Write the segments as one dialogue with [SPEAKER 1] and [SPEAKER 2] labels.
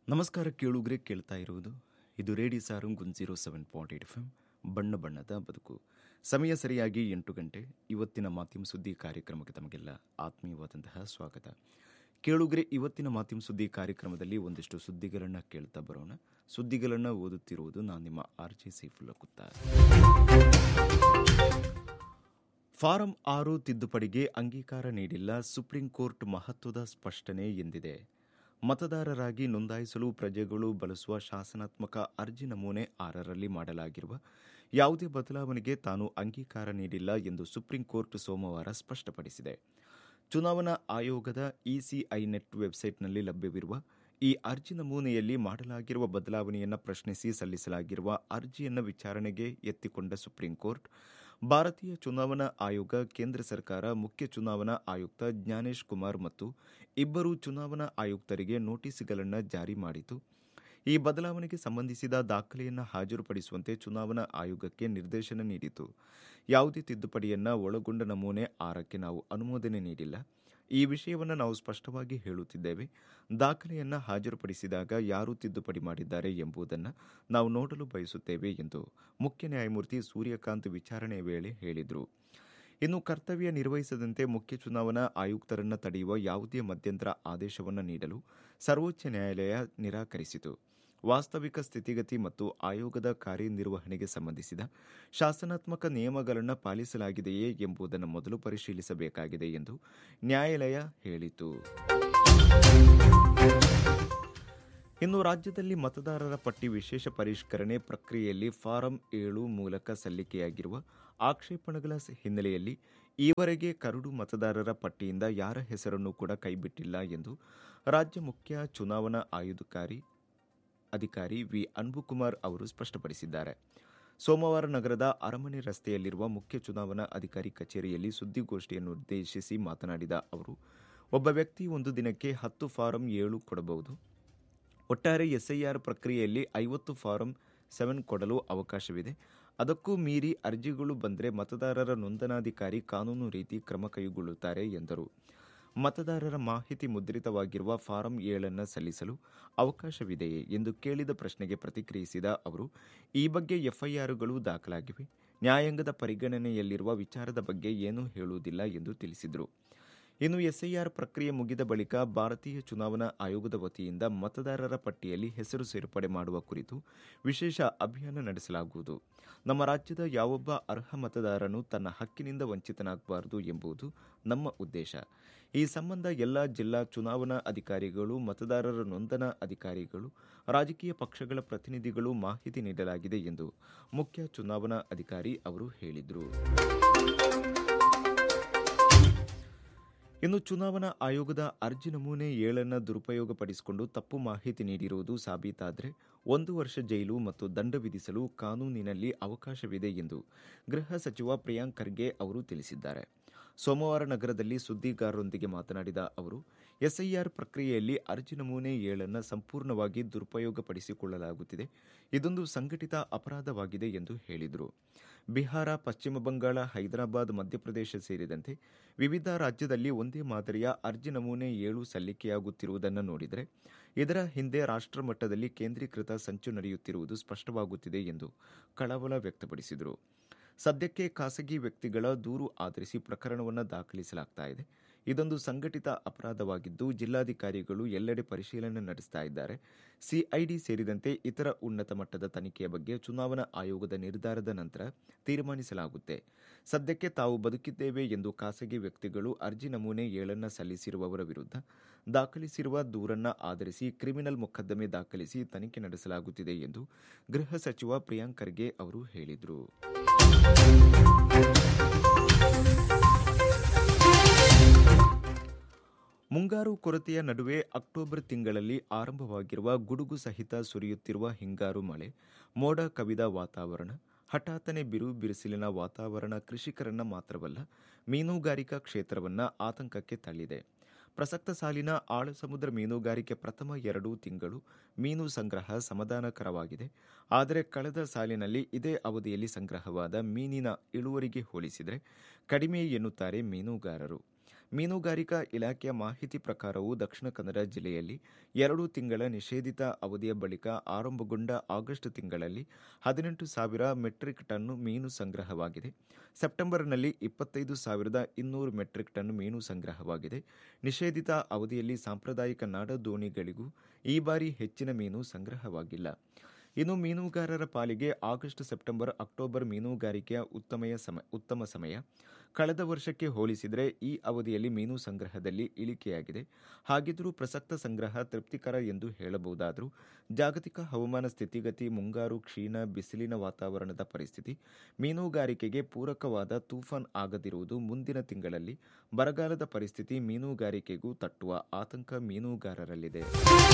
[SPEAKER 1] ನಮಸ್ಕಾರ ಕೇಳುಗ್ರೆ ಕೇಳ್ತಾ ಇರುವುದು ಇದು radio Sarang one zero seven point eight F M ಬಣ್ಣ ಬಣ್ಣದ ಬದುಕು ಸಮಯ ಸರಿಯಾಗಿ ಎಂಟು ಗಂಟೆ ಇವತ್ತಿನ ಮಾಧ್ಯಮ ಸುದ್ದಿ ಕಾರ್ಯಕ್ರಮಕ್ಕೆ ತಮಗೆಲ್ಲ ಆತ್ಮೀಯವಾದಂತಹ ಸ್ವಾಗತ ಕೇಳುಗ್ರೆ ಇವತ್ತಿನ ಮಾಧ್ಯಮ ಸುದ್ದಿ ಕಾರ್ಯಕ್ರಮದಲ್ಲಿ ಒಂದಿಷ್ಟು ಸುದ್ದಿಗಳನ್ನು ಕೇಳ್ತಾ ಬರೋಣ ಸುದ್ದಿಗಳನ್ನು ಓದುತ್ತಿರುವುದು ನಾನು ನಿಮ್ಮ ಆರ್ ಜೆ ಸೈಫುಲ್ಲ ಕುತ್ತಾರ್ ಫಾರಂ ಆರು ತಿದ್ದುಪಡಿಗೆ ಅಂಗೀಕಾರ ನೀಡಿಲ್ಲ ಸುಪ್ರೀಂ ಕೋರ್ಟ್ ಮಹತ್ವದ ಸ್ಪಷ್ಟನೆ ಎಂದಿದೆ ಮತದಾರರಾಗಿ ನೋಂದಾಯಿಸಲು ಪ್ರಜೆಗಳು ಬಳಸುವ ಶಾಸನಾತ್ಮಕ ಅರ್ಜಿ ನಮೂನೆ ಆರರಲ್ಲಿ ಮಾಡಲಾಗಿರುವ ಯಾವುದೇ ಬದಲಾವಣೆಗೆ ತಾನು ಅಂಗೀಕಾರ ನೀಡಿಲ್ಲ ಎಂದು ಸುಪ್ರೀಂ ಕೋರ್ಟ್ ಸೋಮವಾರ ಸ್ಪಷ್ಟಪಡಿಸಿದೆ ಚುನಾವಣಾ ಆಯೋಗದ ಇಸಿಐ ನೆಟ್ ವೆಬ್ಸೈಟ್ನಲ್ಲಿ ಲಭ್ಯವಿರುವ ಈ ಅರ್ಜಿ ನಮೂನೆಯಲ್ಲಿ ಮಾಡಲಾಗಿರುವ ಬದಲಾವಣೆಯನ್ನು ಪ್ರಶ್ನಿಸಿ ಸಲ್ಲಿಸಲಾಗಿರುವ ಅರ್ಜಿಯನ್ನು ವಿಚಾರಣೆಗೆ ಎತ್ತಿಕೊಂಡ ಸುಪ್ರೀಂ ಕೋರ್ಟ್ ಭಾರತೀಯ ಚುನಾವಣಾ ಆಯೋಗ ಕೇಂದ್ರ ಸರ್ಕಾರ ಮುಖ್ಯ ಚುನಾವಣಾ ಆಯುಕ್ತ ಜ್ಞಾನೇಶ್ ಕುಮಾರ್ ಮತ್ತು ಇಬ್ಬರು ಚುನಾವಣಾ ಆಯುಕ್ತರಿಗೆ ನೋಟಿಸ್ಗಳನ್ನು ಜಾರಿ ಮಾಡಿತು ಈ ಬದಲಾವಣೆಗೆ ಸಂಬಂಧಿಸಿದ ದಾಖಲೆಯನ್ನು ಹಾಜರುಪಡಿಸುವಂತೆ ಚುನಾವಣಾ ಆಯೋಗಕ್ಕೆ ನಿರ್ದೇಶನ ನೀಡಿತು ಯಾವುದೇ ತಿದ್ದುಪಡಿಯನ್ನು ಒಳಗೊಂಡ ನಮೂನೆ ಆರಕ್ಕೆ ನಾವು ಅನುಮೋದನೆ ನೀಡಿಲ್ಲ ಈ ವಿಷಯವನ್ನು ನಾವು ಸ್ಪಷ್ಟವಾಗಿ ಹೇಳುತ್ತಿದ್ದೇವೆ ದಾಖಲೆಯನ್ನು ಹಾಜರುಪಡಿಸಿದಾಗ ಯಾರು ತಿದ್ದುಪಡಿ ಮಾಡಿದ್ದಾರೆ ಎಂಬುದನ್ನು ನಾವು ನೋಡಲು ಬಯಸುತ್ತೇವೆ ಎಂದು ಮುಖ್ಯ ನ್ಯಾಯಮೂರ್ತಿ ಸೂರ್ಯಕಾಂತ್ ವಿಚಾರಣೆ ವೇಳೆ ಹೇಳಿದರು ಇನ್ನು ಕರ್ತವ್ಯ ನಿರ್ವಹಿಸದಂತೆ ಮುಖ್ಯ ಚುನಾವಣಾ ಆಯುಕ್ತರನ್ನು ತಡೆಯುವ ಯಾವುದೇ ಮಧ್ಯಂತರ ಆದೇಶವನ್ನು ನೀಡಲು ಸರ್ವೋಚ್ಚ ನ್ಯಾಯಾಲಯ ನಿರಾಕರಿಸಿತು ವಾಸ್ತವಿಕ ಸ್ಥಿತಿಗತಿ ಮತ್ತು ಆಯೋಗದ ಕಾರ್ಯನಿರ್ವಹಣೆಗೆ ಸಂಬಂಧಿಸಿದ ಶಾಸನಾತ್ಮಕ ನಿಯಮಗಳನ್ನು ಪಾಲಿಸಲಾಗಿದೆಯೇ ಎಂಬುದನ್ನು ಮೊದಲು ಪರಿಶೀಲಿಸಬೇಕಾಗಿದೆ ಎಂದು ನ್ಯಾಯಾಲಯ ಹೇಳಿತು ಇನ್ನು ರಾಜ್ಯದಲ್ಲಿ ಮತದಾರರ ಪಟ್ಟಿ ವಿಶೇಷ ಪರಿಷ್ಕರಣೆ ಪ್ರಕ್ರಿಯೆಯಲ್ಲಿ ಫಾರಂ ಏಳು ಮೂಲಕ ಸಲ್ಲಿಕೆಯಾಗಿರುವ ಆಕ್ಷೇಪಣೆಗಳ ಹಿನ್ನೆಲೆಯಲ್ಲಿ ಈವರೆಗೆ ಕರಡು ಮತದಾರರ ಪಟ್ಟಿಯಿಂದ ಯಾರ ಹೆಸರನ್ನು ಕೂಡ ಕೈಬಿಟ್ಟಿಲ್ಲ ಎಂದು ರಾಜ್ಯ ಮುಖ್ಯ ಚುನಾವಣಾ ಆಯುಧಾರಿ ಅಧಿಕಾರಿ ವಿ ಅನ್ಬುಕುಮಾರ್ ಅವರು ಸ್ಪಷ್ಟಪಡಿಸಿದ್ದಾರೆ ಸೋಮವಾರ ನಗರದ ಅರಮನೆ ರಸ್ತೆಯಲ್ಲಿರುವ ಮುಖ್ಯ ಚುನಾವಣಾ ಅಧಿಕಾರಿ ಕಚೇರಿಯಲ್ಲಿ ಸುದ್ದಿಗೋಷ್ಠಿಯನ್ನು ಉದ್ದೇಶಿಸಿ ಮಾತನಾಡಿದ ಅವರು ಒಬ್ಬ ವ್ಯಕ್ತಿ ಒಂದು ದಿನಕ್ಕೆ ಹತ್ತು ಫಾರಂ ಏಳು ಕೊಡಬಹುದು ಒಟ್ಟಾರೆ ಎಸ್ಐಆರ್ ಪ್ರಕ್ರಿಯೆಯಲ್ಲಿ ಐವತ್ತು ಫಾರಂ ಸೆವೆನ್ ಕೊಡಲು ಅವಕಾಶವಿದೆ ಅದಕ್ಕೂ ಮೀರಿ ಅರ್ಜಿಗಳು ಬಂದರೆ ಮತದಾರರ ನೋಂದಣಾಧಿಕಾರಿ ಕಾನೂನು ರೀತಿ ಕ್ರಮ ಕೈಗೊಳ್ಳುತ್ತಾರೆ ಎಂದರು ಮತದಾರರ ಮಾಹಿತಿ ಮುದ್ರಿತವಾಗಿರುವ ಫಾರಂ ಏಳನ್ನು ಸಲ್ಲಿಸಲು ಅವಕಾಶವಿದೆಯೇ ಎಂದು ಕೇಳಿದ ಪ್ರಶ್ನೆಗೆ ಪ್ರತಿಕ್ರಿಯಿಸಿದ ಅವರು ಈ ಬಗ್ಗೆ ಎಫ್ಐಆರ್ಗಳು ದಾಖಲಾಗಿವೆ ನ್ಯಾಯಾಂಗದ ಪರಿಗಣನೆಯಲ್ಲಿರುವ ವಿಚಾರದ ಬಗ್ಗೆ ಏನೂ ಹೇಳುವುದಿಲ್ಲ ಎಂದು ತಿಳಿಸಿದರು ಇನ್ನು ಎಸ್ಐಆರ್ ಪ್ರಕ್ರಿಯೆ ಮುಗಿದ ಬಳಿಕ ಭಾರತೀಯ ಚುನಾವಣಾ ಆಯೋಗದ ವತಿಯಿಂದ ಮತದಾರರ ಪಟ್ಟಿಯಲ್ಲಿ ಹೆಸರು ಸೇರ್ಪಡೆ ಮಾಡುವ ಕುರಿತು ವಿಶೇಷ ಅಭಿಯಾನ ನಡೆಸಲಾಗುವುದು ನಮ್ಮ ರಾಜ್ಯದ ಯಾವೊಬ್ಬ ಅರ್ಹ ಮತದಾರನು ತನ್ನ ಹಕ್ಕಿನಿಂದ ವಂಚಿತನಾಗಬಾರದು ಎಂಬುದು ನಮ್ಮ ಉದ್ದೇಶ ಈ ಸಂಬಂಧ ಎಲ್ಲ ಜಿಲ್ಲಾ ಚುನಾವಣಾ ಅಧಿಕಾರಿಗಳು ಮತದಾರರ ನೋಂದಣಾ ಅಧಿಕಾರಿಗಳು ರಾಜಕೀಯ ಪಕ್ಷಗಳ ಪ್ರತಿನಿಧಿಗಳು ಮಾಹಿತಿ ನೀಡಲಾಗಿದೆ ಎಂದು ಮುಖ್ಯ ಚುನಾವಣಾ ಅಧಿಕಾರಿ ಅವರು ಹೇಳಿದರು ಇನ್ನು ಚುನಾವಣಾ ಆಯೋಗದ ಅರ್ಜಿ ನಮೂನೆ ಏಳನ್ನು ದುರುಪಯೋಗಪಡಿಸಿಕೊಂಡು ತಪ್ಪು ಮಾಹಿತಿ ನೀಡಿರುವುದು ಸಾಬೀತಾದರೆ ಒಂದು ವರ್ಷ ಜೈಲು ಮತ್ತು ದಂಡ ವಿಧಿಸಲು ಕಾನೂನಿನಲ್ಲಿ ಅವಕಾಶವಿದೆ ಎಂದು ಗೃಹ ಸಚಿವ ಪ್ರಿಯಾಂಕ್ ಖರ್ಗೆ ಅವರು ತಿಳಿಸಿದ್ದಾರೆ ಸೋಮವಾರ ನಗರದಲ್ಲಿ ಸುದ್ದಿಗಾರರೊಂದಿಗೆ ಮಾತನಾಡಿದ ಅವರು ಎಸ್ಐಆರ್ ಪ್ರಕ್ರಿಯೆಯಲ್ಲಿ ಅರ್ಜಿ ನಮೂನೆ ಏಳನ್ನು ಸಂಪೂರ್ಣವಾಗಿ ದುರುಪಯೋಗಪಡಿಸಿಕೊಳ್ಳಲಾಗುತ್ತಿದೆ ಇದೊಂದು ಸಂಘಟಿತ ಅಪರಾಧವಾಗಿದೆ ಎಂದು ಹೇಳಿದರು ಬಿಹಾರ ಪಶ್ಚಿಮ ಬಂಗಾಳ ಹೈದರಾಬಾದ್ ಮಧ್ಯಪ್ರದೇಶ ಸೇರಿದಂತೆ ವಿವಿಧ ರಾಜ್ಯದಲ್ಲಿ ಒಂದೇ ಮಾದರಿಯ ಅರ್ಜಿ ನಮೂನೆ ಏಳು ಸಲ್ಲಿಕೆಯಾಗುತ್ತಿರುವುದನ್ನು ನೋಡಿದರೆ ಇದರ ಹಿಂದೆ ರಾಷ್ಟ್ರ ಮಟ್ಟದಲ್ಲಿ ಕೇಂದ್ರೀಕೃತ ಸಂಚು ನಡೆಯುತ್ತಿರುವುದು ಸ್ಪಷ್ಟವಾಗುತ್ತಿದೆ ಎಂದು ಕಳವಳ ವ್ಯಕ್ತಪಡಿಸಿದರು ಸದ್ಯಕ್ಕೆ ಖಾಸಗಿ ವ್ಯಕ್ತಿಗಳ ದೂರು ಆಧರಿಸಿ ಪ್ರಕರಣವನ್ನು ದಾಖಲಿಸಲಾಗ್ತಾ ಇದೆ ಇದೊಂದು ಸಂಘಟಿತ ಅಪರಾಧವಾಗಿದ್ದು ಜಿಲ್ಲಾಧಿಕಾರಿಗಳು ಎಲ್ಲೆಡೆ ಪರಿಶೀಲನೆ ನಡೆಸ್ತಾ ಇದ್ದಾರೆ ಸಿಐಡಿ ಸೇರಿದಂತೆ ಇತರ ಉನ್ನತ ಮಟ್ಟದ ತನಿಖೆಯ ಬಗ್ಗೆ ಚುನಾವಣಾ ಆಯೋಗದ ನಿರ್ಧಾರದ ನಂತರ ತೀರ್ಮಾನಿಸಲಾಗುತ್ತೆ ಸದ್ಯಕ್ಕೆ ತಾವು ಬದುಕಿದ್ದೇವೆ ಎಂದು ಖಾಸಗಿ ವ್ಯಕ್ತಿಗಳು ಅರ್ಜಿ ನಮೂನೆ ಏಳನ್ನ ಸಲ್ಲಿಸಿರುವವರ ವಿರುದ್ಧ ದಾಖಲಿಸಿರುವ ದೂರನ್ನ ಆಧರಿಸಿ ಕ್ರಿಮಿನಲ್ ಮೊಕದ್ದಮೆ ದಾಖಲಿಸಿ ತನಿಖೆ ನಡೆಸಲಾಗುತ್ತಿದೆ ಎಂದು ಗೃಹ ಸಚಿವ ಪ್ರಿಯಾಂಕ್ ಖರ್ಗೆ ಅವರು ಹೇಳಿದರು ಮುಂಗಾರು ಕೊರತೆಯ ನಡುವೆ ಅಕ್ಟೋಬರ್ ತಿಂಗಳಲ್ಲಿ ಆರಂಭವಾಗಿರುವ ಗುಡುಗು ಸಹಿತ ಸುರಿಯುತ್ತಿರುವ ಹಿಂಗಾರು ಮಳೆ ಮೋಡ ಕವಿದ ವಾತಾವರಣ ಹಠಾತ್ತನೆ ಬಿರು ಬಿರುಸಿಲಿನ ವಾತಾವರಣ ಕೃಷಿಕರನ್ನ ಮಾತ್ರವಲ್ಲ ಮೀನುಗಾರಿಕಾ ಕ್ಷೇತ್ರವನ್ನ ಆತಂಕಕ್ಕೆ ತಳ್ಳಿದೆ ಪ್ರಸಕ್ತ ಸಾಲಿನ ಆಳಸಮುದ್ರ ಮೀನುಗಾರಿಕೆ ಪ್ರಥಮ ಎರಡು ತಿಂಗಳು ಮೀನು ಸಂಗ್ರಹ ಸಮಾಧಾನಕರವಾಗಿದೆ ಆದರೆ ಕಳೆದ ಸಾಲಿನಲ್ಲಿ ಇದೇ ಅವಧಿಯಲ್ಲಿ ಸಂಗ್ರಹವಾದ ಮೀನಿನ ಇಳುವರಿಗೆ ಹೋಲಿಸಿದರೆ ಕಡಿಮೆ ಎನ್ನುತ್ತಾರೆ ಮೀನುಗಾರರು ಮೀನುಗಾರಿಕಾ ಇಲಾಖೆಯ ಮಾಹಿತಿ ಪ್ರಕಾರವೂ ದಕ್ಷಿಣ ಕನ್ನಡ ಜಿಲ್ಲೆಯಲ್ಲಿ ಎರಡು ತಿಂಗಳ ನಿಷೇಧಿತ ಅವಧಿಯ ಬಳಿಕ ಆರಂಭಗೊಂಡ ಆಗಸ್ಟ್ ತಿಂಗಳಲ್ಲಿ ಹದಿನೆಂಟು ಸಾವಿರ ಮೆಟ್ರಿಕ್ ಟನ್ ಮೀನು ಸಂಗ್ರಹವಾಗಿದೆ ಸೆಪ್ಟೆಂಬರ್ನಲ್ಲಿ ಇಪ್ಪತ್ತೈದು ಸಾವಿರದ ಇನ್ನೂರು ಮೆಟ್ರಿಕ್ ಟನ್ ಮೀನು ಸಂಗ್ರಹವಾಗಿದೆ ನಿಷೇಧಿತ ಅವಧಿಯಲ್ಲಿ ಸಾಂಪ್ರದಾಯಿಕ ನಾಡ ದೋಣಿಗಳಿಗೂ ಈ ಬಾರಿ ಹೆಚ್ಚಿನ ಮೀನು ಸಂಗ್ರಹವಾಗಿಲ್ಲ ಇನ್ನು ಮೀನುಗಾರರ ಪಾಲಿಗೆ ಆಗಸ್ಟ್ ಸೆಪ್ಟೆಂಬರ್ ಅಕ್ಟೋಬರ್ ಮೀನುಗಾರಿಕೆಯ ಉತ್ತಮೆಯ ಸಮ ಉತ್ತಮ ಸಮಯ ಕಳೆದ ವರ್ಷಕ್ಕೆ ಹೋಲಿಸಿದರೆ ಈ ಅವಧಿಯಲ್ಲಿ ಮೀನು ಸಂಗ್ರಹದಲ್ಲಿ ಇಳಿಕೆಯಾಗಿದೆ ಹಾಗಿದ್ದರೂ ಪ್ರಸಕ್ತ ಸಂಗ್ರಹ ತೃಪ್ತಿಕರ ಎಂದು ಹೇಳಬಹುದಾದರೂ ಜಾಗತಿಕ ಹವಾಮಾನ ಸ್ಥಿತಿಗತಿ ಮುಂಗಾರು ಕ್ಷೀಣ ಬಿಸಿಲಿನ ವಾತಾವರಣದ ಪರಿಸ್ಥಿತಿ ಮೀನುಗಾರಿಕೆಗೆ ಪೂರಕವಾದ ತೂಫಾನ್ ಆಗದಿರುವುದು ಮುಂದಿನ ತಿಂಗಳಲ್ಲಿ ಬರಗಾಲದ ಪರಿಸ್ಥಿತಿ ಮೀನುಗಾರಿಕೆಗೂ ತಟ್ಟುವ ಆತಂಕ ಮೀನುಗಾರರಲ್ಲಿದೆ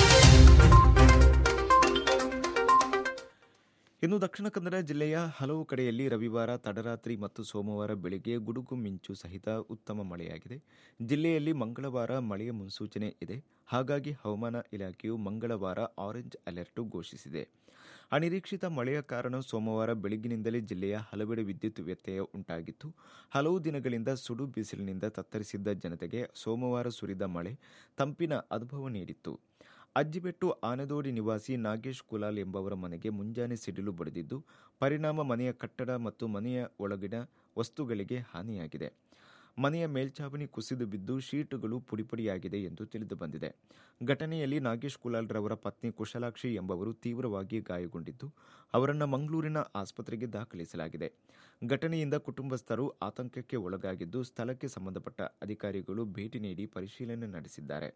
[SPEAKER 1] ಇನ್ನು ದಕ್ಷಿಣ ಕನ್ನಡ ಜಿಲ್ಲೆಯ ಹಲವು ಕಡೆಯಲ್ಲಿ ರವಿವಾರ ತಡರಾತ್ರಿ ಮತ್ತು ಸೋಮವಾರ ಬೆಳಿಗ್ಗೆ ಗುಡುಗು ಮಿಂಚು ಸಹಿತ ಉತ್ತಮ ಮಳೆಯಾಗಿದೆ ಜಿಲ್ಲೆಯಲ್ಲಿ ಮಂಗಳವಾರ ಮಳೆಯ ಮುನ್ಸೂಚನೆ ಇದೆ ಹಾಗಾಗಿ ಹವಾಮಾನ ಇಲಾಖೆಯು ಮಂಗಳವಾರ ಆರೆಂಜ್ ಅಲರ್ಟ್ ಘೋಷಿಸಿದೆ ಅನಿರೀಕ್ಷಿತ ಮಳೆಯ ಕಾರಣ ಸೋಮವಾರ ಬೆಳಗ್ಗಿನಿಂದಲೇ ಜಿಲ್ಲೆಯ ಹಲವೆಡೆ ವಿದ್ಯುತ್ ವ್ಯತ್ಯಯ ಉಂಟಾಗಿತ್ತು ಹಲವು ದಿನಗಳಿಂದ ಸುಡು ಬಿಸಿಲಿನಿಂದ ತತ್ತರಿಸಿದ್ದ ಜನತೆಗೆ ಸೋಮವಾರ ಸುರಿದ ಮಳೆ ತಂಪಿನ ಅನುಭವ ನೀಡಿತ್ತು ಅಜ್ಜಿಬೆಟ್ಟು ಆನೆದೋಡಿ ನಿವಾಸಿ ನಾಗೇಶ್ ಕುಲಾಲ್ ಎಂಬವರ ಮನೆಗೆ ಮುಂಜಾನೆ ಸಿಡಿಲು ಬಡಿದಿದ್ದು ಪರಿಣಾಮ ಮನೆಯ ಕಟ್ಟಡ ಮತ್ತು ಮನೆಯ ಒಳಗಿನ ವಸ್ತುಗಳಿಗೆ ಹಾನಿಯಾಗಿದೆ ಮನೆಯ ಮೇಲ್ಛಾವಣಿ ಕುಸಿದು ಬಿದ್ದು ಶೀಟುಗಳು ಪುಡಿಪುಡಿಯಾಗಿದೆ ಎಂದು ತಿಳಿದು ಬಂದಿದೆ ಘಟನೆಯಲ್ಲಿ ನಾಗೇಶ್ ಕುಲಾಲ್ ರವರ ಪತ್ನಿ ಕುಶಲಾಕ್ಷಿ ಎಂಬವರು ತೀವ್ರವಾಗಿ ಗಾಯಗೊಂಡಿದ್ದು ಅವರನ್ನು ಮಂಗಳೂರಿನ ಆಸ್ಪತ್ರೆಗೆ ದಾಖಲಿಸಲಾಗಿದೆ ಘಟನೆಯಿಂದ ಕುಟುಂಬಸ್ಥರು ಆತಂಕಕ್ಕೆ ಒಳಗಾಗಿದ್ದು ಸ್ಥಳಕ್ಕೆ ಸಂಬಂಧಪಟ್ಟ ಅಧಿಕಾರಿಗಳು ಭೇಟಿ ನೀಡಿ ಪರಿಶೀಲನೆ ನಡೆಸಿದ್ದಾರೆ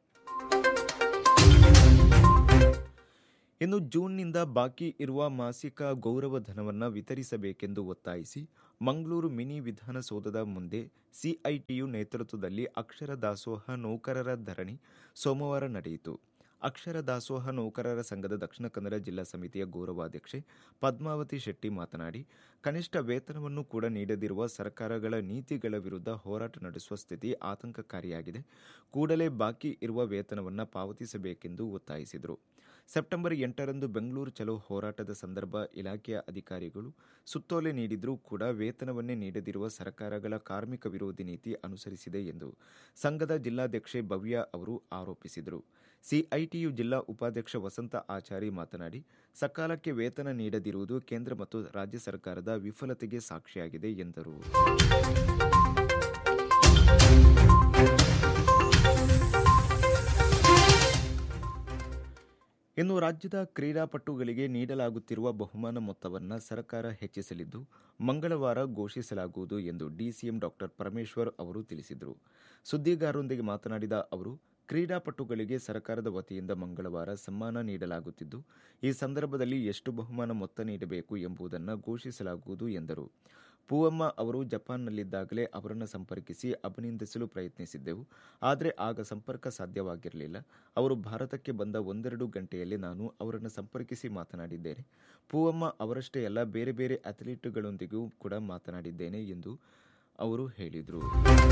[SPEAKER 1] ಇನ್ನು ಜೂನ್ನಿಂದ ಬಾಕಿ ಇರುವ ಮಾಸಿಕ ಗೌರವ ಧನವನ್ನು ವಿತರಿಸಬೇಕೆಂದು ಒತ್ತಾಯಿಸಿ ಮಂಗಳೂರು ಮಿನಿ ವಿಧಾನಸೌಧದ ಮುಂದೆ ಸಿಐಟಿಯು ನೇತೃತ್ವದಲ್ಲಿ ಅಕ್ಷರ ದಾಸೋಹ ನೌಕರರ ಧರಣಿ ಸೋಮವಾರ ನಡೆಯಿತು ಅಕ್ಷರ ದಾಸೋಹ ನೌಕರರ ಸಂಘದ ದಕ್ಷಿಣ ಕನ್ನಡ ಜಿಲ್ಲಾ ಸಮಿತಿಯ ಗೌರವಾಧ್ಯಕ್ಷೆ ಪದ್ಮಾವತಿ ಶೆಟ್ಟಿ ಮಾತನಾಡಿ ಕನಿಷ್ಠ ವೇತನವನ್ನು ಕೂಡ ನೀಡದಿರುವ ಸರ್ಕಾರಗಳ ನೀತಿಗಳ ವಿರುದ್ಧ ಹೋರಾಟ ನಡೆಸುವ ಸ್ಥಿತಿ ಆತಂಕಕಾರಿಯಾಗಿದೆ ಕೂಡಲೇ ಬಾಕಿ ಇರುವ ವೇತನವನ್ನು ಪಾವತಿಸಬೇಕೆಂದು ಒತ್ತಾಯಿಸಿದರು ಸೆಪ್ಟೆಂಬರ್ ಎಂಟರಂದು ಬೆಂಗಳೂರು ಚಲೋ ಹೋರಾಟದ ಸಂದರ್ಭ ಇಲಾಖೆಯ ಅಧಿಕಾರಿಗಳು ಸುತ್ತೋಲೆ ನೀಡಿದ್ರೂ ಕೂಡ ವೇತನವನ್ನೇ ನೀಡದಿರುವ ಸರ್ಕಾರಗಳ ಕಾರ್ಮಿಕ ವಿರೋಧಿ ನೀತಿ ಅನುಸರಿಸಿದೆ ಎಂದು ಸಂಘದ ಜಿಲ್ಲಾಧ್ಯಕ್ಷೆ ಭವ್ಯ ಅವರು ಆರೋಪಿಸಿದರು ಸಿಐಟಿಯು ಜಿಲ್ಲಾ ಉಪಾಧ್ಯಕ್ಷ ವಸಂತ ಆಚಾರಿ ಮಾತನಾಡಿ ಸಕಾಲಕ್ಕೆ ವೇತನ ನೀಡದಿರುವುದು ಕೇಂದ್ರ ಮತ್ತು ರಾಜ್ಯ ಸರ್ಕಾರದ ವಿಫಲತೆಗೆ ಸಾಕ್ಷಿಯಾಗಿದೆ ಎಂದರು ಇನ್ನು ರಾಜ್ಯದ ಕ್ರೀಡಾಪಟುಗಳಿಗೆ ನೀಡಲಾಗುತ್ತಿರುವ ಬಹುಮಾನ ಮೊತ್ತವನ್ನು ಸರ್ಕಾರ ಹೆಚ್ಚಿಸಲಿದ್ದು ಮಂಗಳವಾರ ಘೋಷಿಸಲಾಗುವುದು ಎಂದು ಡಿಸಿಎಂ ಡಾಕ್ಟರ್ ಪರಮೇಶ್ವರ್ ಅವರು ತಿಳಿಸಿದರು ಸುದ್ದಿಗಾರರೊಂದಿಗೆ ಮಾತನಾಡಿದ ಅವರು ಕ್ರೀಡಾಪಟುಗಳಿಗೆ ಸರ್ಕಾರದ ವತಿಯಿಂದ ಮಂಗಳವಾರ ಸಮ್ಮಾನ ನೀಡಲಾಗುತ್ತಿದ್ದು ಈ ಸಂದರ್ಭದಲ್ಲಿ ಎಷ್ಟು ಬಹುಮಾನ ಮೊತ್ತ ನೀಡಬೇಕು ಎಂಬುದನ್ನು ಘೋಷಿಸಲಾಗುವುದು ಎಂದರು ಪೂವಮ್ಮ ಅವರು ಜಪಾನ್ನಲ್ಲಿದ್ದಾಗಲೇ ಅವರನ್ನು ಸಂಪರ್ಕಿಸಿ ಅಭಿನಂದಿಸಲು ಪ್ರಯತ್ನಿಸಿದ್ದೆವು ಆದರೆ ಆಗ ಸಂಪರ್ಕ ಸಾಧ್ಯವಾಗಿರಲಿಲ್ಲ ಅವರು ಭಾರತಕ್ಕೆ ಬಂದ ಒಂದೆರಡು ಗಂಟೆಯಲ್ಲಿ ನಾನು ಅವರನ್ನು ಸಂಪರ್ಕಿಸಿ ಮಾತನಾಡಿದ್ದೇನೆ ಪೂವಮ್ಮ ಅವರಷ್ಟೇ ಅಲ್ಲ ಬೇರೆ ಬೇರೆ ಅಥ್ಲೀಟ್ಗಳೊಂದಿಗೂ ಕೂಡ ಮಾತನಾಡಿದ್ದೇನೆ ಎಂದು ಅವರು ಹೇಳಿದರು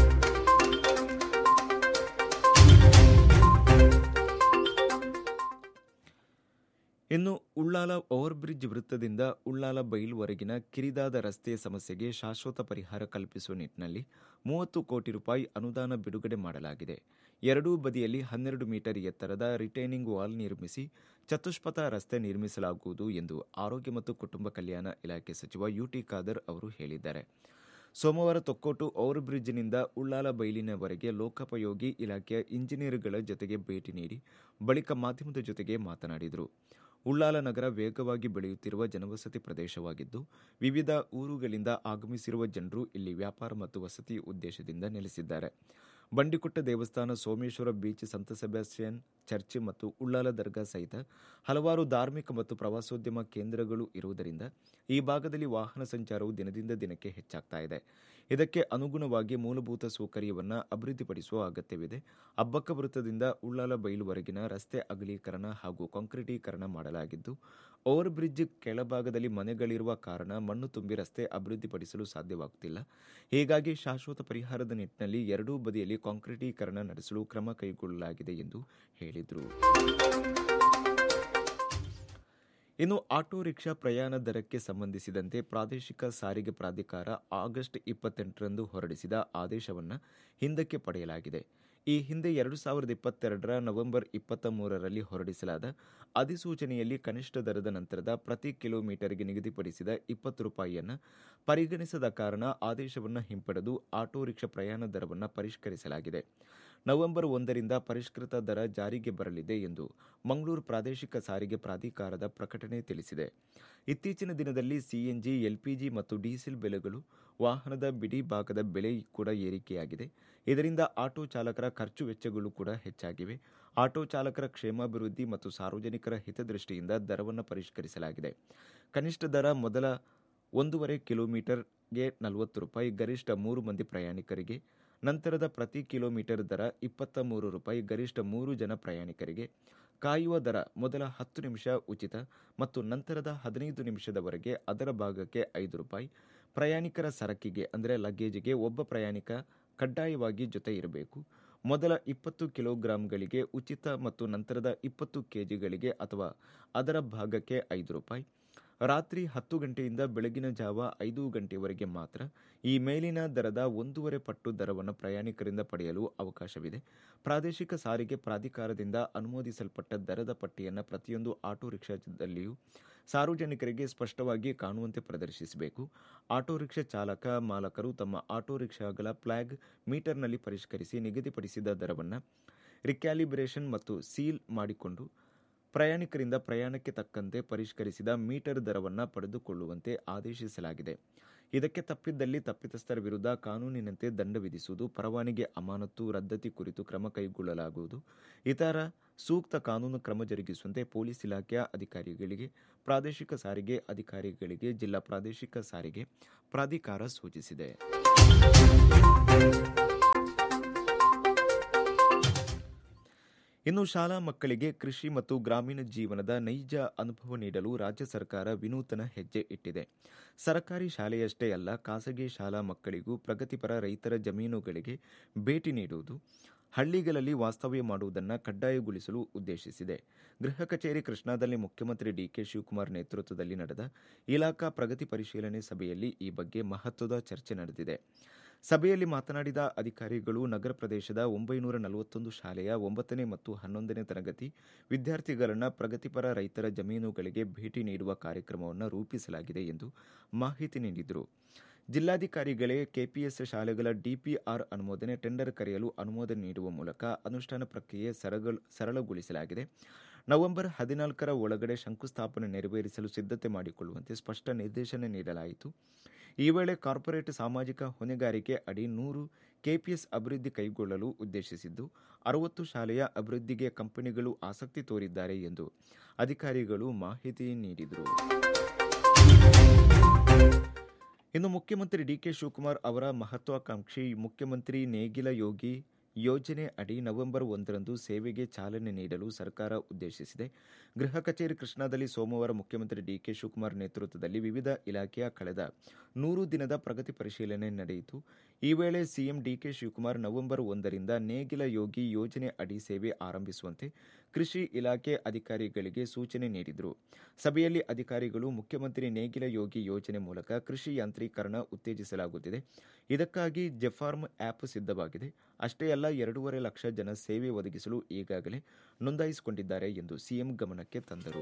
[SPEAKER 1] ಇನ್ನು ಉಳ್ಳಾಲ ಓವರ್ ಬ್ರಿಡ್ಜ್ ವೃತ್ತದಿಂದ ಉಳ್ಳಾಲ ಬೈಲ್ವರೆಗಿನ ಕಿರಿದಾದ ರಸ್ತೆ ಸಮಸ್ಯೆಗೆ ಶಾಶ್ವತ ಪರಿಹಾರ ಕಲ್ಪಿಸುವ ನಿಟ್ಟಿನಲ್ಲಿ ಮೂವತ್ತು ಕೋಟಿ ರೂಪಾಯಿ ಅನುದಾನ ಬಿಡುಗಡೆ ಮಾಡಲಾಗಿದೆ ಎರಡೂ ಬದಿಯಲ್ಲಿ ಹನ್ನೆರಡು ಮೀಟರ್ ಎತ್ತರದ ರಿಟೈನಿಂಗ್ ವಾಲ್ ನಿರ್ಮಿಸಿ ಚತುಷ್ಪಥ ರಸ್ತೆ ನಿರ್ಮಿಸಲಾಗುವುದು ಎಂದು ಆರೋಗ್ಯ ಮತ್ತು ಕುಟುಂಬ ಕಲ್ಯಾಣ ಇಲಾಖೆ ಸಚಿವ ಯುಟಿ ಖಾದರ್ ಅವರು ಹೇಳಿದ್ದಾರೆ ಸೋಮವಾರ ತೊಕ್ಕೋಟು ಓವರ್ ಬ್ರಿಡ್ಜ್ನಿಂದ ಉಳ್ಳಾಲ ಬೈಲಿನವರೆಗೆ ಲೋಕೋಪಯೋಗಿ ಇಲಾಖೆಯ ಇಂಜಿನಿಯರ್ಗಳ ಜೊತೆಗೆ ಭೇಟಿ ನೀಡಿ ಬಳಿಕ ಮಾಧ್ಯಮದ ಜೊತೆಗೆ ಮಾತನಾಡಿದರು ಉಳ್ಳಾಲ ನಗರ ವೇಗವಾಗಿ ಬೆಳೆಯುತ್ತಿರುವ ಜನವಸತಿ ಪ್ರದೇಶವಾಗಿದ್ದು ವಿವಿಧ ಊರುಗಳಿಂದ ಆಗಮಿಸಿರುವ ಜನರು ಇಲ್ಲಿ ವ್ಯಾಪಾರ ಮತ್ತು ವಸತಿ ಉದ್ದೇಶದಿಂದ ನೆಲೆಸಿದ್ದಾರೆ ಬಂಡಿಕೊಟ್ಟ ದೇವಸ್ಥಾನ ಸೋಮೇಶ್ವರ ಬೀಚ್ ಸಂತ ಸೆಬಾಸ್ಟಿಯನ್ ಚರ್ಚ್ ಮತ್ತು ಉಳ್ಳಾಲ ದರ್ಗಾ ಸಹಿತ ಹಲವಾರು ಧಾರ್ಮಿಕ ಮತ್ತು ಪ್ರವಾಸೋದ್ಯಮ ಕೇಂದ್ರಗಳು ಇರುವುದರಿಂದ ಈ ಭಾಗದಲ್ಲಿ ವಾಹನ ಸಂಚಾರವು ದಿನದಿಂದ ದಿನಕ್ಕೆ ಹೆಚ್ಚಾಗ್ತಾ ಇದೆ ಇದಕ್ಕೆ ಅನುಗುಣವಾಗಿ ಮೂಲಭೂತ ಸೌಕರ್ಯವನ್ನು ಅಭಿವೃದ್ಧಿಪಡಿಸುವ ಅಗತ್ಯವಿದೆ ಅಬ್ಬಕ್ಕ ವೃತ್ತದಿಂದ ಉಳ್ಳಾಲ ಬೈಲುವರೆಗಿನ ರಸ್ತೆ ಅಗಲೀಕರಣ ಹಾಗೂ ಕಾಂಕ್ರೀಟೀಕರಣ ಮಾಡಲಾಗಿದ್ದು ಓವರ್ ಬ್ರಿಡ್ಜ್ ಕೆಳಭಾಗದಲ್ಲಿ ಮನೆಗಳಿರುವ ಕಾರಣ ಮಣ್ಣು ತುಂಬಿ ರಸ್ತೆ ಅಭಿವೃದ್ಧಿಪಡಿಸಲು ಸಾಧ್ಯವಾಗುತ್ತಿಲ್ಲ ಹೀಗಾಗಿ ಶಾಶ್ವತ ಪರಿಹಾರದ ನಿಟ್ಟಿನಲ್ಲಿ ಎರಡೂ ಬದಿಯಲ್ಲಿ ಕಾಂಕ್ರೀಟೀಕರಣ ನಡೆಸಲು ಕ್ರಮ ಕೈಗೊಳ್ಳಲಾಗಿದೆ ಎಂದು ಹೇಳಿದರು ಇನ್ನು ಆಟೋ ರಿಕ್ಷಾ ಪ್ರಯಾಣ ದರಕ್ಕೆ ಸಂಬಂಧಿಸಿದಂತೆ ಪ್ರಾದೇಶಿಕ ಸಾರಿಗೆ ಪ್ರಾಧಿಕಾರ ಆಗಸ್ಟ್ ಇಪ್ಪತ್ತೆಂಟರಂದು ಹೊರಡಿಸಿದ ಆದೇಶವನ್ನು ಹಿಂದಕ್ಕೆ ಪಡೆಯಲಾಗಿದೆ ಈ ಹಿಂದೆ ಎರಡು ಸಾವಿರದ ಇಪ್ಪತ್ತೆರಡರ ನವೆಂಬರ್ ಇಪ್ಪತ್ತ ಮೂರರಲ್ಲಿ ಹೊರಡಿಸಲಾದ ಅಧಿಸೂಚನೆಯಲ್ಲಿ ಕನಿಷ್ಠ ದರದ ನಂತರದ ಪ್ರತಿ ಕಿಲೋಮೀಟರ್ಗೆ ನಿಗದಿಪಡಿಸಿದ ಇಪ್ಪತ್ತು ರೂಪಾಯಿಯನ್ನು ಪರಿಗಣಿಸದ ಕಾರಣ ಆದೇಶವನ್ನು ಹಿಂಪಡೆದು ಆಟೋ ರಿಕ್ಷಾ ಪ್ರಯಾಣ ದರವನ್ನು ಪರಿಷ್ಕರಿಸಲಾಗಿದೆ ನವೆಂಬರ್ ಒಂದರಿಂದ ಪರಿಷ್ಕೃತ ದರ ಜಾರಿಗೆ ಬರಲಿದೆ ಎಂದು ಮಂಗಳೂರು ಪ್ರಾದೇಶಿಕ ಸಾರಿಗೆ ಪ್ರಾಧಿಕಾರದ ಪ್ರಕಟಣೆ ತಿಳಿಸಿದೆ ಇತ್ತೀಚಿನ ದಿನದಲ್ಲಿ ಸಿಎನ್ಜಿ ಎಲ್ಪಿಜಿ ಮತ್ತು ಡೀಸೆಲ್ ಬೆಲೆಗಳು ವಾಹನದ ಬಿಡಿ ಭಾಗದ ಬೆಲೆ ಕೂಡ ಏರಿಕೆಯಾಗಿದೆ ಇದರಿಂದ ಆಟೋ ಚಾಲಕರ ಖರ್ಚು ವೆಚ್ಚಗಳು ಕೂಡ ಹೆಚ್ಚಾಗಿವೆ ಆಟೋ ಚಾಲಕರ ಕ್ಷೇಮಾಭಿವೃದ್ಧಿ ಮತ್ತು ಸಾರ್ವಜನಿಕರ ಹಿತದೃಷ್ಟಿಯಿಂದ ದರವನ್ನು ಪರಿಷ್ಕರಿಸಲಾಗಿದೆ ಕನಿಷ್ಠ ದರ ಮೊದಲ ಒಂದೂವರೆ ಕಿಲೋಮೀಟರ್ಗೆ ನಲವತ್ತು ರೂಪಾಯಿ ಗರಿಷ್ಠ ಮೂರು ಮಂದಿ ಪ್ರಯಾಣಿಕರಿಗೆ ನಂತರದ ಪ್ರತಿ ಕಿಲೋಮೀಟರ್ ದರ ಇಪ್ಪತ್ತ ಮೂರು ರೂಪಾಯಿ ಗರಿಷ್ಠ ಮೂರು ಜನ ಪ್ರಯಾಣಿಕರಿಗೆ ಕಾಯುವ ದರ ಮೊದಲ ಹತ್ತು ನಿಮಿಷ ಉಚಿತ ಮತ್ತು ನಂತರದ ಹದಿನೈದು ನಿಮಿಷದವರೆಗೆ ಅದರ ಭಾಗಕ್ಕೆ ಐದು ರೂಪಾಯಿ ಪ್ರಯಾಣಿಕರ ಸರಕಿಗೆ ಅಂದರೆ ಲಗೇಜಿಗೆ ಒಬ್ಬ ಪ್ರಯಾಣಿಕ ಕಡ್ಡಾಯವಾಗಿ ಜೊತೆ ಇರಬೇಕು ಮೊದಲ ಇಪ್ಪತ್ತು ಕಿಲೋಗ್ರಾಂಗಳಿಗೆ ಉಚಿತ ಮತ್ತು ನಂತರದ ಇಪ್ಪತ್ತು ಕೆಜಿಗಳಿಗೆ ಅಥವಾ ಅದರ ಭಾಗಕ್ಕೆ ಐದು ರೂಪಾಯಿ ರಾತ್ರಿ ಹತ್ತು ಗಂಟೆಯಿಂದ ಬೆಳಗಿನ ಜಾವ ಐದು ಗಂಟೆಯವರೆಗೆ ಮಾತ್ರ ಈ ಮೇಲಿನ ದರದ ಒಂದೂವರೆ ಪಟ್ಟು ದರವನ್ನು ಪ್ರಯಾಣಿಕರಿಂದ ಪಡೆಯಲು ಅವಕಾಶವಿದೆ ಪ್ರಾದೇಶಿಕ ಸಾರಿಗೆ ಪ್ರಾಧಿಕಾರದಿಂದ ಅನುಮೋದಿಸಲ್ಪಟ್ಟ ದರದ ಪಟ್ಟಿಯನ್ನು ಪ್ರತಿಯೊಂದು ಆಟೋ ರಿಕ್ಷಾದಲ್ಲಿಯೂ ಸಾರ್ವಜನಿಕರಿಗೆ ಸ್ಪಷ್ಟವಾಗಿ ಕಾಣುವಂತೆ ಪ್ರದರ್ಶಿಸಬೇಕು ಆಟೋ ರಿಕ್ಷಾ ಚಾಲಕ ಮಾಲಕರು ತಮ್ಮ ಆಟೋ ರಿಕ್ಷಾಗಳ ಫ್ಲಾಗ್ ಮೀಟರ್ನಲ್ಲಿ ಪರಿಷ್ಕರಿಸಿ ನಿಗದಿಪಡಿಸಿದ ದರವನ್ನು ರಿಕ್ಯಾಲಿಬ್ರೇಷನ್ ಮತ್ತು ಸೀಲ್ ಮಾಡಿಕೊಂಡು ಪ್ರಯಾಣಿಕರಿಂದ ಪ್ರಯಾಣಕ್ಕೆ ತಕ್ಕಂತೆ ಪರಿಷ್ಕರಿಸಿದ ಮೀಟರ್ ದರವನ್ನು ಪಡೆದುಕೊಳ್ಳುವಂತೆ ಆದೇಶಿಸಲಾಗಿದೆ ಇದಕ್ಕೆ ತಪ್ಪಿದ್ದಲ್ಲಿ ತಪ್ಪಿತಸ್ಥರ ವಿರುದ್ಧ ಕಾನೂನಿನಂತೆ ದಂಡ ವಿಧಿಸುವುದು ಪರವಾನಗಿ ಅಮಾನತು ರದ್ದತಿ ಕುರಿತು ಕ್ರಮ ಕೈಗೊಳ್ಳಲಾಗುವುದು ಇತರ ಸೂಕ್ತ ಕಾನೂನು ಕ್ರಮ ಜರುಗಿಸುವಂತೆ ಪೊಲೀಸ್ ಇಲಾಖೆಯ ಅಧಿಕಾರಿಗಳಿಗೆ ಪ್ರಾದೇಶಿಕ ಸಾರಿಗೆ ಅಧಿಕಾರಿಗಳಿಗೆ ಜಿಲ್ಲಾ ಪ್ರಾದೇಶಿಕ ಸಾರಿಗೆ ಪ್ರಾಧಿಕಾರ ಸೂಚಿಸಿದೆ ಇನ್ನು ಶಾಲಾ ಮಕ್ಕಳಿಗೆ ಕೃಷಿ ಮತ್ತು ಗ್ರಾಮೀಣ ಜೀವನದ ನೈಜ ಅನುಭವ ನೀಡಲು ರಾಜ್ಯ ಸರ್ಕಾರ ವಿನೂತನ ಹೆಜ್ಜೆ ಇಟ್ಟಿದೆ ಸರ್ಕಾರಿ ಶಾಲೆಯಷ್ಟೇ ಅಲ್ಲ ಖಾಸಗಿ ಶಾಲಾ ಮಕ್ಕಳಿಗೂ ಪ್ರಗತಿಪರ ರೈತರ ಜಮೀನುಗಳಿಗೆ ಭೇಟಿ ನೀಡುವುದು ಹಳ್ಳಿಗಳಲ್ಲಿ ವಾಸ್ತವ್ಯ ಮಾಡುವುದನ್ನು ಕಡ್ಡಾಯಗೊಳಿಸಲು ಉದ್ದೇಶಿಸಿದೆ ಗೃಹ ಕಚೇರಿ ಕೃಷ್ಣಾದಲ್ಲಿ ಮುಖ್ಯಮಂತ್ರಿ ಡಿಕೆ ಶಿವಕುಮಾರ್ ನೇತೃತ್ವದಲ್ಲಿ ನಡೆದ ಇಲಾಖಾ ಪ್ರಗತಿ ಪರಿಶೀಲನೆ ಸಭೆಯಲ್ಲಿ ಈ ಬಗ್ಗೆ ಮಹತ್ವದ ಚರ್ಚೆ ನಡೆದಿದೆ ಸಭೆಯಲ್ಲಿ ಮಾತನಾಡಿದ ಅಧಿಕಾರಿಗಳು ನಗರ ಪ್ರದೇಶದ ಒಂಬೈನೂರ ನಲವತ್ತೊಂದು ಶಾಲೆಯ ಒಂಬತ್ತನೇ ಮತ್ತು ಹನ್ನೊಂದನೇ ತರಗತಿ ವಿದ್ಯಾರ್ಥಿಗಳನ್ನು ಪ್ರಗತಿಪರ ರೈತರ ಜಮೀನುಗಳಿಗೆ ಭೇಟಿ ನೀಡುವ ಕಾರ್ಯಕ್ರಮವನ್ನು ರೂಪಿಸಲಾಗಿದೆ ಎಂದು ಮಾಹಿತಿ ನೀಡಿದರು ಜಿಲ್ಲಾಧಿಕಾರಿಗಳೇ ಕೆಪಿಎಸ್ ಶಾಲೆಗಳ ಡಿಪಿಆರ್ ಅನುಮೋದನೆ ಟೆಂಡರ್ ಕರೆಯಲು ಅನುಮೋದನೆ ನೀಡುವ ಮೂಲಕ ಅನುಷ್ಠಾನ ಪ್ರಕ್ರಿಯೆ ಸರಳಗೊಳಿಸಲಾಗಿದೆ ನವೆಂಬರ್ ಹದಿನಾಲ್ಕರ ಒಳಗಡೆ ಶಂಕುಸ್ಥಾಪನೆ ನೆರವೇರಿಸಲು ಸಿದ್ಧತೆ ಮಾಡಿಕೊಳ್ಳುವಂತೆ ಸ್ಪಷ್ಟ ನಿರ್ದೇಶನ ನೀಡಲಾಯಿತು ಈ ವೇಳೆ ಕಾರ್ಪೊರೇಟ್ ಸಾಮಾಜಿಕ ಹೊಣೆಗಾರಿಕೆ ಅಡಿ ನೂರು ಕೆಪಿಎಸ್ ಅಭಿವೃದ್ಧಿ ಕೈಗೊಳ್ಳಲು ಉದ್ದೇಶಿಸಿದ್ದು ಅರವತ್ತು ಶಾಲೆಯ ಅಭಿವೃದ್ಧಿಗೆ ಕಂಪನಿಗಳು ಆಸಕ್ತಿ ತೋರಿದ್ದಾರೆ ಎಂದು ಅಧಿಕಾರಿಗಳು ಮಾಹಿತಿ ನೀಡಿದರು ಇನ್ನು ಮುಖ್ಯಮಂತ್ರಿ ಡಿಕೆ ಶಿವಕುಮಾರ್ ಅವರ ಮಹತ್ವಾಕಾಂಕ್ಷಿ ಮುಖ್ಯಮಂತ್ರಿ ನೇಗಿಲ ಯೋಗಿ ಯೋಜನೆ ಅಡಿ ನವೆಂಬರ್ ಒಂದರಂದು ಸೇವೆಗೆ ಚಾಲನೆ ನೀಡಲು ಸರ್ಕಾರ ಉದ್ದೇಶಿಸಿದೆ ಗೃಹ ಕಚೇರಿ ಕೃಷ್ಣಾದಲ್ಲಿ ಸೋಮವಾರ ಮುಖ್ಯಮಂತ್ರಿ ಡಿಕೆ ಶಿವಕುಮಾರ್ ನೇತೃತ್ವದಲ್ಲಿ ವಿವಿಧ ಇಲಾಖೆಯ ಕಳೆದ ನೂರು ದಿನದ ಪ್ರಗತಿ ಪರಿಶೀಲನೆ ನಡೆಯಿತು ಈ ವೇಳೆ ಸಿಎಂ ಡಿಕೆ ಶಿವಕುಮಾರ್ ನವೆಂಬರ್ ಒಂದರಿಂದ ನೇಗಿಲ ಯೋಗಿ ಯೋಜನೆ ಅಡಿ ಸೇವೆ ಆರಂಭಿಸುವಂತೆ ಕೃಷಿ ಇಲಾಖೆ ಅಧಿಕಾರಿಗಳಿಗೆ ಸೂಚನೆ ನೀಡಿದರು ಸಭೆಯಲ್ಲಿ ಅಧಿಕಾರಿಗಳು ಮುಖ್ಯಮಂತ್ರಿ ನೇಗಿಲ ಯೋಗಿ ಯೋಜನೆ ಮೂಲಕ ಕೃಷಿ ಯಾಂತ್ರೀಕರಣ ಉತ್ತೇಜಿಸಲಾಗುತ್ತಿದೆ ಇದಕ್ಕಾಗಿ ಜೆಫಾರ್ಮ್ ಆ್ಯಪ್ ಸಿದ್ಧವಾಗಿದೆ ಅಷ್ಟೇ ಅಲ್ಲ ಎರಡೂವರೆ ಲಕ್ಷ ಜನ ಸೇವೆ ಒದಗಿಸಲು ಈಗಾಗಲೇ ನೋಂದಾಯಿಸಿಕೊಂಡಿದ್ದಾರೆ ಎಂದು ಸಿಎಂ ಗಮನಕ್ಕೆ ತಂದರು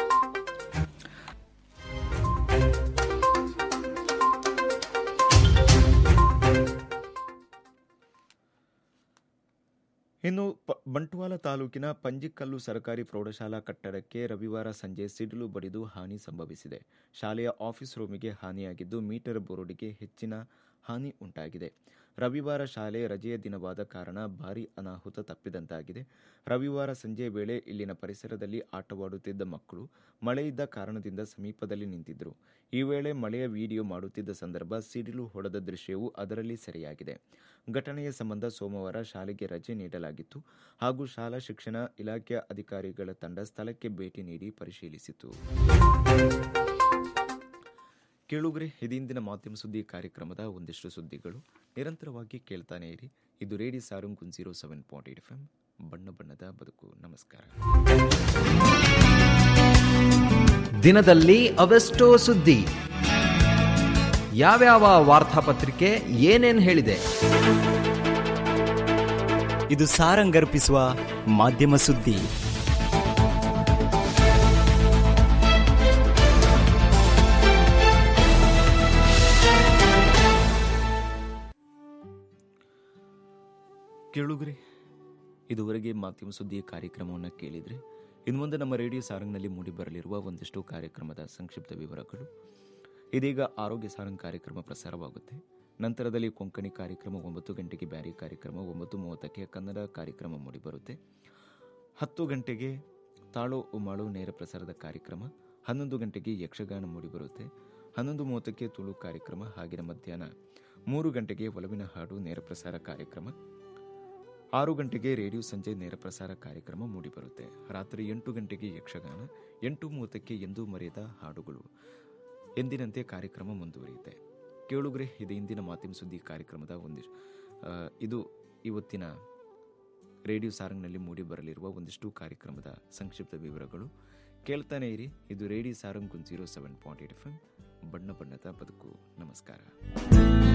[SPEAKER 1] ಇನ್ನು ಬಂಟ್ವಾಳ ತಾಲೂಕಿನ ಪಂಜಿಕಲ್ಲು ಸರ್ಕಾರಿ ಪ್ರೌಢಶಾಲಾ ಕಟ್ಟಡಕ್ಕೆ ರವಿವಾರ ಸಂಜೆ ಸಿಡಿಲು ಬಡಿದು ಹಾನಿ ಸಂಭವಿಸಿದೆ ಶಾಲೆಯ ಆಫೀಸ್ ರೂಮಿಗೆ ಹಾನಿಯಾಗಿದ್ದು ಮೀಟರ್ ಬೋರ್ಡ್ಗೆ ಹೆಚ್ಚಿನ ಹಾನಿ ಉಂಟಾಗಿದೆ ರವಿವಾರ ಶಾಲೆ ರಜೆಯ ದಿನವಾದ ಕಾರಣ ಭಾರೀ ಅನಾಹುತ ತಪ್ಪಿದಂತಾಗಿದೆ ರವಿವಾರ ಸಂಜೆ ವೇಳೆ ಇಲ್ಲಿನ ಪರಿಸರದಲ್ಲಿ ಆಟವಾಡುತ್ತಿದ್ದ ಮಕ್ಕಳು ಮಳೆಯಿದ್ದ ಕಾರಣದಿಂದ ಸಮೀಪದಲ್ಲಿ ನಿಂತಿದ್ದರು ಈ ವೇಳೆ ಮಳೆಯ ವಿಡಿಯೋ ಮಾಡುತ್ತಿದ್ದ ಸಂದರ್ಭ ಸಿಡಿಲು ಹೊಡೆದ ದೃಶ್ಯವು ಅದರಲ್ಲಿ ಸೆರೆಯಾಗಿದೆ ಘಟನೆಯ ಸಂಬಂಧ ಸೋಮವಾರ ಶಾಲೆಗೆ ರಜೆ ನೀಡಲಾಗಿತ್ತು ಹಾಗೂ ಶಾಲಾ ಶಿಕ್ಷಣ ಇಲಾಖೆಯ ಅಧಿಕಾರಿಗಳ ತಂಡ ಸ್ಥಳಕ್ಕೆ ಭೇಟಿ ನೀಡಿ ಪರಿಶೀಲಿಸಿತು ಕೇಳುಗರೆ ಇದಿಂದಿನ ಮಾಧ್ಯಮ ಸುದ್ದಿ ಕಾರ್ಯಕ್ರಮದ ಒಂದಿಷ್ಟು ಸುದ್ದಿಗಳು ನಿರಂತರವಾಗಿ ಕೇಳ್ತಾನೆ ಇರಿ ಇದು radio Sarang zero seven point eight F M ಬಣ್ಣ ಬಣ್ಣದ ಬದುಕು ನಮಸ್ಕಾರ
[SPEAKER 2] ದಿನದಲ್ಲಿ ಅವೆಷ್ಟೋ ಸುದ್ದಿ ಯಾವ್ಯಾವ ವಾರ್ತಾಪತ್ರಿಕೆ ಏನೇನ್ ಹೇಳಿದೆ
[SPEAKER 3] ಇದು ಸಾರಂಗರ್ಪಿಸುವ ಮಾಧ್ಯಮ ಸುದ್ದಿ
[SPEAKER 1] ಕೇಳುಗ್ರೆ ಇದುವರೆಗೆ ಮಾಧ್ಯಮ ಸುದ್ದಿ ಕಾರ್ಯಕ್ರಮವನ್ನು ಕೇಳಿದರೆ ಇನ್ನು ಮುಂದೆ ನಮ್ಮ ರೇಡಿಯೋ ಸಾರಂಗ್ನಲ್ಲಿ ಮೂಡಿಬರಲಿರುವ ಒಂದಿಷ್ಟು ಕಾರ್ಯಕ್ರಮದ ಸಂಕ್ಷಿಪ್ತ ವಿವರಗಳು ಇದೀಗ ಆರೋಗ್ಯ ಸಾರಂಗ್ ಕಾರ್ಯಕ್ರಮ ಪ್ರಸಾರವಾಗುತ್ತೆ ನಂತರದಲ್ಲಿ ಕೊಂಕಣಿ ಕಾರ್ಯಕ್ರಮ ಒಂಬತ್ತು ಗಂಟೆಗೆ ಬ್ಯಾರಿ ಕಾರ್ಯಕ್ರಮ ಒಂಬತ್ತು ಮೂವತ್ತಕ್ಕೆ ಕನ್ನಡ ಕಾರ್ಯಕ್ರಮ ಮೂಡಿಬರುತ್ತೆ ಹತ್ತು ಗಂಟೆಗೆ ತಾಳೋ ಉಮಾಳು ನೇರ ಪ್ರಸಾರದ ಕಾರ್ಯಕ್ರಮ ಹನ್ನೊಂದು ಗಂಟೆಗೆ ಯಕ್ಷಗಾನ ಮೂಡಿಬರುತ್ತೆ ಹನ್ನೊಂದು ಮೂವತ್ತಕ್ಕೆ ತುಳು ಕಾರ್ಯಕ್ರಮ ಹಾಗೆಯೇ ಮಧ್ಯಾಹ್ನ ಮೂರು ಗಂಟೆಗೆ ಒಲವಿನ ಹಾಡು ನೇರ ಪ್ರಸಾರ ಕಾರ್ಯಕ್ರಮ ಆರು ಗಂಟೆಗೆ ರೇಡಿಯೋ ಸಂಜೆ ನೇರ ಪ್ರಸಾರ ಕಾರ್ಯಕ್ರಮ ಮೂಡಿಬರುತ್ತೆ ರಾತ್ರಿ ಎಂಟು ಗಂಟೆಗೆ ಯಕ್ಷಗಾನ ಎಂಟು ಮೂವತ್ತಕ್ಕೆ ಎಂದೂ ಮರೆಯದ ಹಾಡುಗಳು ಎಂದಿನಂತೆ ಕಾರ್ಯಕ್ರಮ ಮುಂದುವರಿಯುತ್ತೆ ಕೇಳುಗ್ರೆ ಇದು ಇಂದಿನ ಮಾಧ್ಯಮ ಸುದ್ದಿ ಕಾರ್ಯಕ್ರಮದ ಒಂದಿಷ್ಟು ಆ, ಇದು ಇವತ್ತಿನ ರೇಡಿಯೋ ಸಾರಂಗ್ನಲ್ಲಿ ಮೂಡಿ ಬರಲಿರುವ ಒಂದಿಷ್ಟು ಕಾರ್ಯಕ್ರಮದ ಸಂಕ್ಷಿಪ್ತ ವಿವರಗಳು ಕೇಳ್ತಾನೆ ಇರಿ ಇದು radio Sarang zero seven point eight F M ಬಣ್ಣ ಬಣ್ಣದ ಬದುಕು ನಮಸ್ಕಾರ